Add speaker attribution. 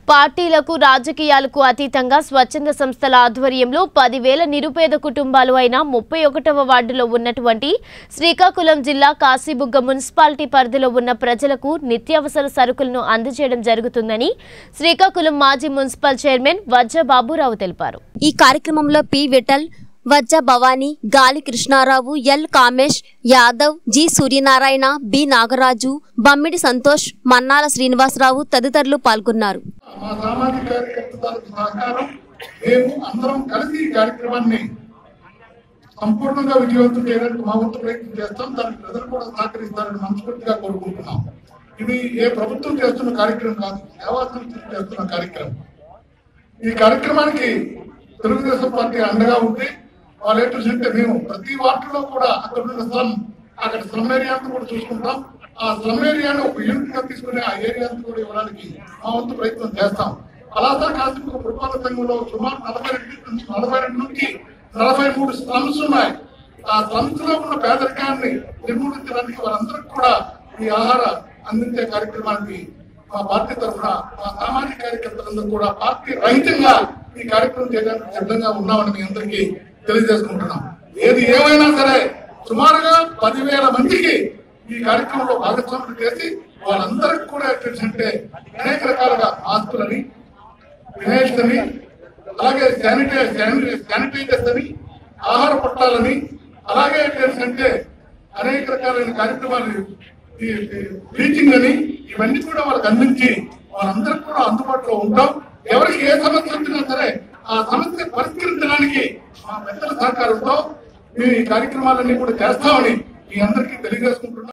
Speaker 1: పార్టీలకు రాజకీయాలకు అతీతంగా స్వచ్ఛంద సంస్థల ఆధ్వర్యంలో పదివేల నిరుపేద కుటుంబాలు అయిన ముప్పై ఒకటవ వార్డులో ఉన్నటువంటి శ్రీకాకుళం జిల్లా కాశీబుగ్గ మున్సిపాలిటీ పరిధిలో ఉన్న ప్రజలకు నిత్యావసర సరుకులను అందజేయడం జరుగుతుందని శ్రీకాకుళం మాజీ మున్సిపల్ చైర్మన్ వజ్ర బాబురావు తెలిపారు
Speaker 2: ఈ కార్యక్రమంలో P Vithal Vajja Bhavani Gali Krishnarao L Kamesh Yadav G Suryanarayana B Nagaraju Bammidi Santosh Mannala Srinivasarao తదితరులు పాల్గొన్నారు
Speaker 3: మా సామాజిక కార్యకర్తలకు సహకారం మేము అందరం కలిసి ఈ కార్యక్రమాన్ని సంపూర్ణంగా విజయవంతం చేయడానికి మా వంతు ప్రయత్నం చేస్తాం దానికి ప్రజలు కూడా సహకరిస్తారని మనస్ఫూర్తిగా కోరుకుంటున్నాం ఇది ఏ ప్రభుత్వం చేస్తున్న కార్యక్రమం కాదు సేవా సంస్థలు చేస్తున్న కార్యక్రమం ఈ కార్యక్రమానికి తెలుగుదేశం పార్టీ అండగా ఉండి వాళ్ళు ఏంటో చెప్తే మేము ప్రతి వార్డులో కూడా అక్కడ ఉన్న స్లమ్ అక్కడ స్లమ్ ఏరియాను కూడా చూసుకుంటాం ఆ స్లమ్ ఏరియాను ఒక యూనిట్ గా తీసుకుని ఆ ఏరియాను కూడా ఇవ్వడానికి మా వంతు ప్రయత్నం చేస్తాం అలాసా కాశ్మీర్ పురపాలక సంఘంలో సుమారు నలభై రెండు నుంచి నలభై రెండు నుంచి నలభై మూడు స్లమ్స్ ఉన్నాయి ఆ స్లమ్స్ లో ఉన్న పేదరికాన్ని నిర్మూలించడానికి వారందరికీ కూడా ఈ ఆహార అందించే కార్యక్రమానికి మా పార్టీ తరఫున మా సామాజిక కార్యకర్తలందరూ కూడా పార్టీ రహితంగా ఈ కార్యక్రమం చేయడానికి సిద్ధంగా ఉన్నామని మీ అందరికీ తెలియజేసుకుంటున్నాం ఏది ఏమైనా సరే సుమారుగా పదివేల మందికి ఈ కార్యక్రమంలో భాగస్వాములు చేసి వాళ్ళందరికీ కూడా ఏంటంటే అనేక రకాలుగా ఆస్తులని వినేష్ అని అలాగే శానిటైజ్ శానిటైజర్స్ అని ఆహార పట్టాలని అలాగే ఏంటంటే అనేక రకాలైన కార్యక్రమాలు ఈ బ్లీచింగ్ అని ఇవన్నీ కూడా వాళ్ళకి అందించి వాళ్ళందరికీ కూడా అందుబాటులో ఉంటాం ఎవరికి ఏ సమస్య వచ్చినా సరే ఆ సమస్య పరిష్కరించడానికి మా పెద్దల సహకారంతో మేము ఈ కార్యక్రమాలన్నీ కూడా చేస్తామని మీ అందరికీ తెలియజేసుకుంటున్నాం